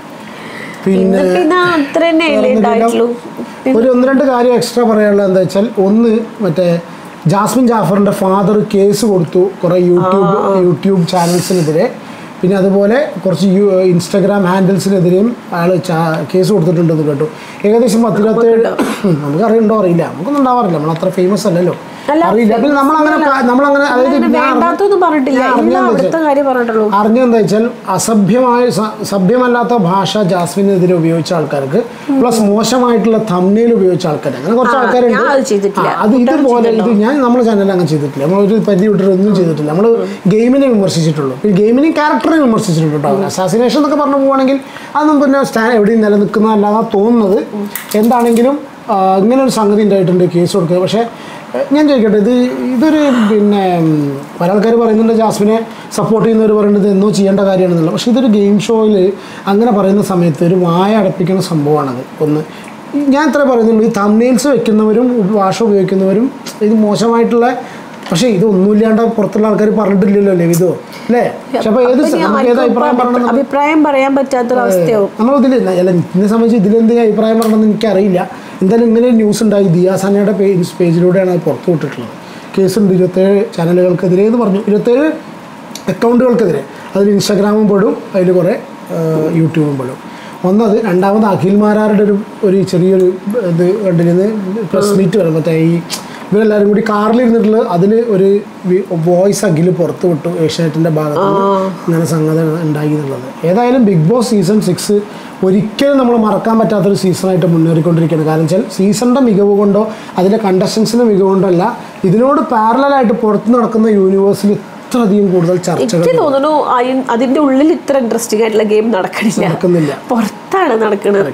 പിന്നെ ഇന്ന് പിന്നെ അത്ര തന്നെയല്ലേ ഉണ്ടായിട്ടുള്ളൂ ഒരു ഒന്ന് രണ്ട് കാര്യം എക്സ്ട്രാ പറയാനുള്ളത് എന്താ വെച്ചാൽ ഒന്ന് മറ്റേ ജാസ്മിൻ ജാഫറിന്റെ ഫാദർ കേസ് കൊടുത്തു കുറെ യൂട്യൂബ് യൂട്യൂബ് ചാനൽസിനെതിരെ പിന്നെ അതുപോലെ കുറച്ച് യു ഇൻസ്റ്റാഗ്രാം ഹാൻഡിൽസിനെതിരെയും അയാൾ കേസ് കൊടുത്തിട്ടുണ്ടെന്ന് കേട്ടു ഏകദേശം പത്തിരുപത്തേഴ് നമുക്ക് അറിയണ്ടോ അറിയില്ല നമുക്കൊന്നും ഉണ്ടാവാറില്ല നമ്മൾ അത്ര ഫേമസ് അല്ലല്ലോ അല്ല, അറിയില്ല പിന്നെ നമ്മളങ്ങനെ ക- നമ്മളങ്ങനെ അതായത് അങ്ങനെ ഞാൻ അറിഞ്ഞ- വേണ്ടാത്തൊന്നും പറഞ്ഞിട്ടില്ല ഞാൻ ഇല്ല അറിഞ്ഞതെന്ന് അവിടുത്തെ വെച്ചാൽ- കാര്യം പറഞ്ഞിട്ടുള്ളൂ അറിഞ്ഞെന്താ വെച്ചാൽ അസഭ്യമായ സ- സഭ്യമല്ലാത്ത ഭാഷ ജാസ്മിനെതിരെ ഉപയോഗിച്ച ആൾക്കാർക്ക് പ്ലസ് മോശമായിട്ടുള്ള തമ്മിൽ ഉപയോഗിച്ച ആൾക്കാർ അങ്ങനെ കുറച്ച് ആ, ആൾക്കാരുണ്ട് ഞാൻ അത് ചെയ്തിട്ടില്ല. ആ, അത് ഇതുപോലെ ഇത് ഞാൻ നമ്മുടെ ചാനലിൽ അങ്ങനെ ചെയ്തിട്ടില്ല നമ്മൾ ഒരു പരിധി വിട്ടിട്ടൊന്നും ചെയ്തിട്ടില്ല നമ്മൾ ഗെയിമിനെ വിമർശിച്ചിട്ടുള്ളൂ പിന്നെ ഗെയിമിനെ ക്യാരക്ടറെ വിമർശിച്ചിട്ടുണ്ട് കേട്ടോ അസാസിനേഷൻ എന്നൊക്കെ പറഞ്ഞു പോവുകയാണെങ്കിൽ അതൊന്നും പിന്നെ സ്റ്റാ എവിടെയും നിലനിൽക്കുന്നതല്ലാതെ തോന്നുന്നത് എന്താണെങ്കിലും ആ, ഇങ്ങനെ ഒരു സംഗതി ഉണ്ടായിട്ടുണ്ട് കേസ് കൊടുക്കുക പക്ഷേ ഏഹ്, ഞാൻ ചോദിക്കട്ടെ ഇത് ഇതൊരു പിന്നെ ഉം, പല ആൾക്കാർ പറയുന്നുണ്ട് ജാസ്മിനെ സപ്പോർട്ട് ചെയ്യുന്നവർ പറയുന്നത് എന്നോ ചെയ്യേണ്ട കാര്യമാണെന്നുള്ളത് പക്ഷേ ഇതൊരു ഗെയിം ഷോയിൽ അങ്ങനെ പറയുന്ന സമയത്ത് ഒരു വായ അടപ്പിക്കുന്ന സംഭവമാണത് ഒന്ന് ഞാൻ ഇത്ര പറയുന്നുള്ളൂ ഈ തമ്നെയിൽസ് വെക്കുന്നവരും ഭാഷ ഉപയോഗിക്കുന്നവരും ഇത് മോശമായിട്ടുള്ള പക്ഷേ ഇതൊന്നുമില്ലാണ്ട് പുറത്തുള്ള ആൾക്കാർ പറഞ്ഞിട്ടില്ലല്ലോ അല്ലേ ഇതോ അല്ലേ പക്ഷെ അപ്പോൾ ഏത് അപ്പൊ ഇനി നമുക്ക് ഏത് ആർക്കും ഇപ്പൊ അഭിപ്രായം പറയണം അഭി- അഭിപ്രായം പറയാൻ പറ്റാത്തൊരവസ്ഥയാവും നമ്മൾ ഇതിൽ അല്ല എന്നെ സംബന്ധിച്ച് ഇതിലെന്തെങ്കിലും അഭിപ്രായം പറയണമെന്ന് എനിക്കറിയില്ല എന്തായാലും ഇങ്ങനെ ഒരു ന്യൂസ് ഉണ്ടായി ദിയാസാനയുടെ പേജ് പേജിലൂടെയാണ് അത് പുറത്തു വിട്ടിട്ടുള്ളത് കേസുണ്ട് ഇരുപത്തേഴ് ചാനലുകൾക്കെതിരെ എന്ന് പറഞ്ഞു ഇരുപത്തേഴ് അക്കൗണ്ടുകൾക്കെതിരെ അതിൽ ഇൻസ്റ്റാഗ്രാമും പെടും അതിൽ കുറേ ആ, യൂട്യൂബും പെടും ഒന്നത് രണ്ടാമത് അഖിൽ മാരാരുടെ ഒരു ഒരു ചെറിയൊരു ഇത് കണ്ടിരുന്ന് പ്രസ് മീറ്റ് വരും മറ്റേ ഈ ഇവരെല്ലാവരും കൂടി കാറിലിരുന്നിട്ടുള്ള അതിൽ ഒരു വോയിസ് അഖിൽ പുറത്തു വിട്ടു ഏഷ്യാനെറ്റിൻ്റെ ഭാഗത്ത് നിന്ന് ഇങ്ങനെ സംഗതി ഉണ്ടായി എന്നുള്ളത് ഏതായാലും ബിഗ് ബോസ് സീസൺ സിക്സ് ഒരിക്കലും നമ്മൾ മറക്കാൻ പറ്റാത്തൊരു സീസണായിട്ട് മുന്നേറിക്കൊണ്ടിരിക്കുകയാണ് കാരണം വെച്ചാൽ സീസണിൻ്റെ മികവ് കൊണ്ടോ അതിലെ കണ്ടസ്റ്റൻസിൻ്റെ മികവ് കൊണ്ടോ അല്ല ഇതിനോട് പാരലായിട്ട് പുറത്ത് നടക്കുന്ന യൂണിവേഴ്സിൽ ഇത്രയധികം കൂടുതൽ ചർച്ചകൾ എനിക്ക് തോന്നുന്നു അയി- അതിന്റെ ഉള്ളിൽ ഇത്ര ഇൻട്രസ്റ്റിംഗ് ആയിട്ടുള്ള ഗെയിം നടക്കണില്ല നടക്കുന്നില്ല പുറത്താണ് നടക്കുന്നത്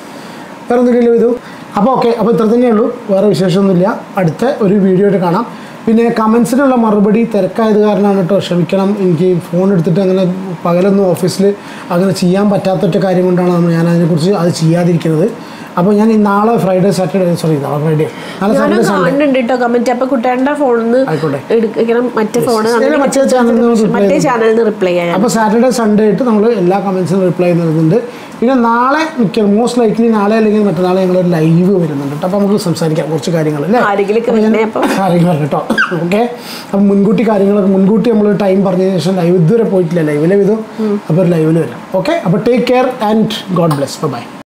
വേറെ എന്തെങ്കിലും ഇത് അപ്പോൾ ഓക്കെ അപ്പോൾ ഇത്ര തന്നെയുള്ളൂ വേറെ വിശേഷമൊന്നുമില്ല അടുത്ത ഒരു വീഡിയോ ആയിട്ട് കാണാം പിന്നെ കമൻസിനുള്ള മറുപടി തിരക്കായത് കാരണമാണ് കേട്ടോ ക്ഷമിക്കണം എനിക്ക് ഫോൺ എടുത്തിട്ട് അങ്ങനെ പകലൊന്നും ഓഫീസിൽ അങ്ങനെ ചെയ്യാൻ പറ്റാത്തൊറ്റ കാര്യം കൊണ്ടാണ് നമ്മൾ ഞാൻ അതിനെക്കുറിച്ച് അത് ചെയ്യാതിരിക്കുന്നത് അപ്പോൾ ഞാൻ ഈ നാളെ ഫ്രൈഡേ സാറ്റർഡേ സോറി നാളെ ഫ്രൈഡേ നാളെ ഞാനും സാറ്റർഡേ സൺഡേ കാണുന്നുണ്ട് കേട്ടോ കമന്റ് അപ്പൊ കുട്ടേണ്ട ഫോണിൽ നിന്ന് ആയിക്കോട്ടെ. എടുക്കണം മറ്റേ ഫോൺ ഇതിലെ മറ്റേ ചാനലിൽ നിന്ന് reply മറ്റേ ചാനലിൽ നിന്ന് റിപ്ലൈ ചെയ്യാൻ അപ്പോൾ സാറ്റർഡേ സൺഡേ ആയിട്ട് നമ്മൾ എല്ലാ കമൻസിനും റിപ്ലൈ നൽകുന്നുണ്ട് പിന്നെ നാളെ മിക്ക മോസ്റ്റ് ലൈക്ലി നാളെ അല്ലെങ്കിൽ മറ്റന്നാളെ ഞങ്ങളൊരു ലൈവ് വരുന്നുണ്ട് കേട്ടോ അപ്പോൾ നമുക്ക് സംസാരിക്കാം കുറച്ച് കാര്യങ്ങൾ അല്ലേ ആരെങ്കിലുമൊക്കെ വരണേ അപ്പം കാര്യങ്ങൾ കേട്ടോ ഓക്കെ അപ്പം മുൻകൂട്ടി കാര്യങ്ങളൊക്കെ മുൻകൂട്ടി നമ്മൾ ടൈം പറഞ്ഞതിന് ശേഷം ലൈവ് ഇതുവരെ പോയിട്ടില്ല ലൈവിലെ വിധം അപ്പോൾ ഒരു ലൈവിൽ വരാം ഓക്കെ അപ്പോൾ take care and God bless by